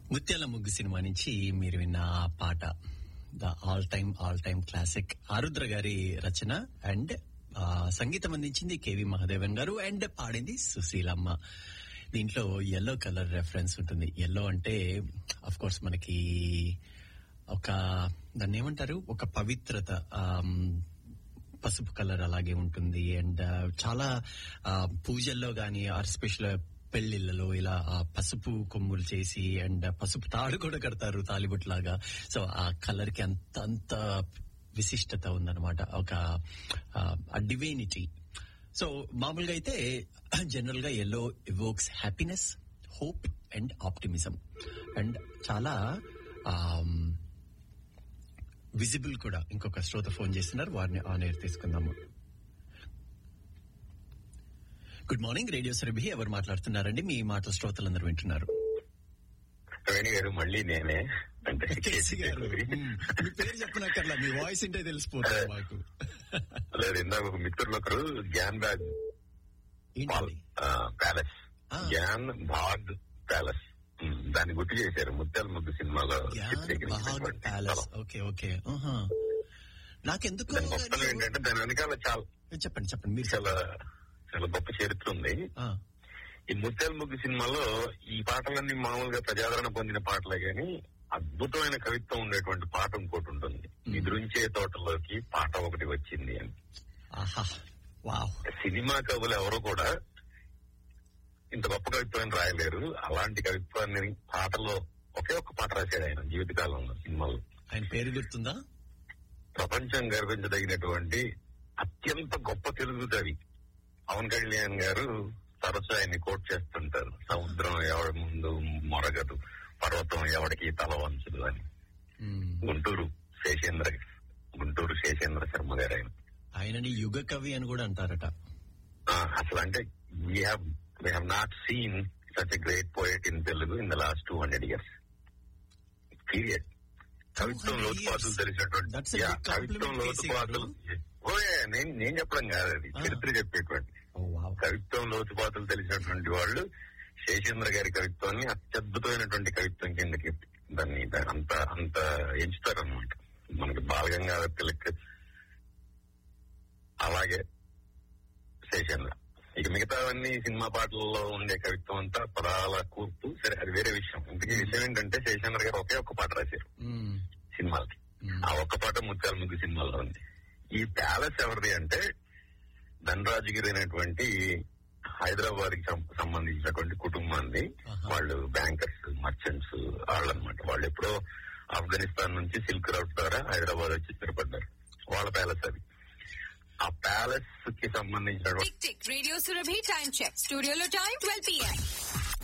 ముత్యాల ముగ్గు సినిమా నుంచి మీరు విన్న ఆ పాట the all time all time classic Arudra గారి రచన అండ్ సంగీతం అందించింది కేవి మహాదేవన్ గారు అండ్ పాడింది సుశీలమ్మ దీంట్లో ఎల్లో కలర్ రెఫరెన్స్ ఉంటుంది ఎల్లో అంటే అఫ్ కోర్స్ మనకి ఒక దాన్ని ఏమంటారు ఒక పవిత్రత ఆమ్, పసుపు కలర్ అలాగే ఉంటుంది అండ్ చాలా ఆ, పూజల్లో గాని ఆర్ స్పెషల్ పెళ్లిళ్ళలో ఇలా ఆ పసుపు కొమ్ములు చేసి అండ్ పసుపు తాడు కూడా కడతారు తాలిబుట్ లాగా సో ఆ కలర్ కి అంత అంత విశిష్టత ఉందన్నమాట ఒక ఆ డివైనిటీ సో మామూలుగా అయితే జనరల్ గా yellow evokes happiness hope and optimism and చాలా విజిబుల్ కూడా ఇంకొక శ్రోత ఫోన్ చేస్తున్నారు వారిని ఆన్ ఎయిర్ తీసుకుందాము గుడ్ మార్నింగ్ రేడియో సరభి ఎవరు మాట్లాడుతున్నారండి మీ మాట శ్రోతలందరూ వింటున్నారు వేణి గారు మళ్ళీ నేనే అంటే కేసీ గారు మ్మ్. మీ పేరు చెప్పనక్కర్లా మీ వాయిస్ ఇంటే తెలిసిపోతుంది మాకు లేదు ఇందాక ఒక మిత్రులు ఒకరు జ్ఞాన్ బ్యాగ్ ఏంటండి ప్యాలెస్ ఆ. జ్ఞాన్ భాగ్ ప్యాలెస్ ఉమ్, దాన్ని గుర్తు చేశారు ముత్యాల ముగ్గు సినిమాలో జ్ఞాన్ బహాగ్ చిత్రీకరించినటువంటి ప్యాలెస్ స్థలం. ఓకే ఓకే ఆహా. నాకెందుకో దాని గొప్పతనం కానీ- ఏంటంటే దాని వెనకాల చాలా చెప్పండి చెప్పండి మీరు చాలా చాలా గొప్ప చరిత్ర ఉంది ఆ, ఈ ముత్యాల ముగ్గు సినిమాలో ఈ పాటలన్నీ మామూలుగా ప్రజాదరణ పొందిన పాటలే గాని అద్భుతమైన కవిత్వం ఉండేటువంటి పాట ఇంకోటి ఉంటుంది నిద్రించే తోటలోకి పాట ఒకటి వచ్చింది అని ఆహా వావ్ సినిమా కవులు ఎవరు కూడా ఇంత గొప్ప కవిత్వాన్ని రాయలేరు అలాంటి కవిత్వాన్ని పాటలో ఒకే ఒక్క పాట రాశాడు ఆయన జీవితకాలంలో సినిమాలో ఆయన పేరు గుర్తుందా ప్రపంచం గర్వించదగినటువంటి అత్యంత గొప్ప తెలుగు కవి పవన్ కళ్యాణ్ గారు తరచు ఆయన్ని కోట్ చేస్తుంటారు సముద్రం ఎవరి ముందు మొరగదు పర్వతం ఎవడికి తల వంచదు అని మ్మ్. గుంటూరు శేషేంద్ర గుంటూరు శేషేంద్ర శర్మ గారు ఆయన ఆయనని యుగ కవి అని కూడా అంటారట ఆ, అసలు అంటే we have we have not seen such a great poet in Telugu in the last two hundred years period కవిత్వం 200 లోతుపాతులు years. తెలిసినటువంటి That's a Yeah, big compliment, కవిత్వం కేసీ గారు. లోతుపాతులు ఓయే నేను నేను చెప్పడం కాదు అది ఆ. చరిత్ర చెప్పేటువంటి ఓ వావ్ కవిత్వం లోతుపాతులు తెలిసినటువంటి వాళ్ళు శేషేంద్ర గారి కవిత్వాన్ని అత్యద్భుతమైనటువంటి కవిత్వం కిందకి దాన్ని దాన్ని అంత అంత ఎంచుతారనమాట మనకి బాలగంగాధర్ తిలక్ అలాగే శేషేంద్ర ఇక మిగతావన్నీ సినిమా పాటల్లో ఉండే కవిత్వం అంతా పదాల కూర్పు సరే అది వేరే విషయం ఇంతకీ విషయం ఏంటంటే శేషేంద్ర గారు ఒకే ఒక్క పాట రాశారు మ్మ్. సినిమాలకి మ్మ్. ఆ ఒక్క పాట ముత్యాల ముగ్గు సినిమాలో ఉంది ఈ ప్యాలెస్ ఎవరిది అంటే ధనరాజగిరి అనేటువంటి హైదరాబాద్ కి సం- సంబంధించినటువంటి కుటుంబాన్ని ఆహా. వాళ్ళు బ్యాంకర్స్ మర్చెంట్స్ వాళ్ళు అనమాట వాళ్ళు ఎప్పుడో ఆఫ్ఘనిస్తాన్ నుంచి సిల్క్ రౌట్ ద్వారా హైదరాబాద్ వచ్చి స్థిరపడ్డారు వాళ్ళ ప్యాలెస్ అది ఆ ప్యాలెస్ కి సంబంధించినటువంటి tick tick radio Surabhi time check స్టూడియోలో టైం ట్వెల్వ్ పిఎం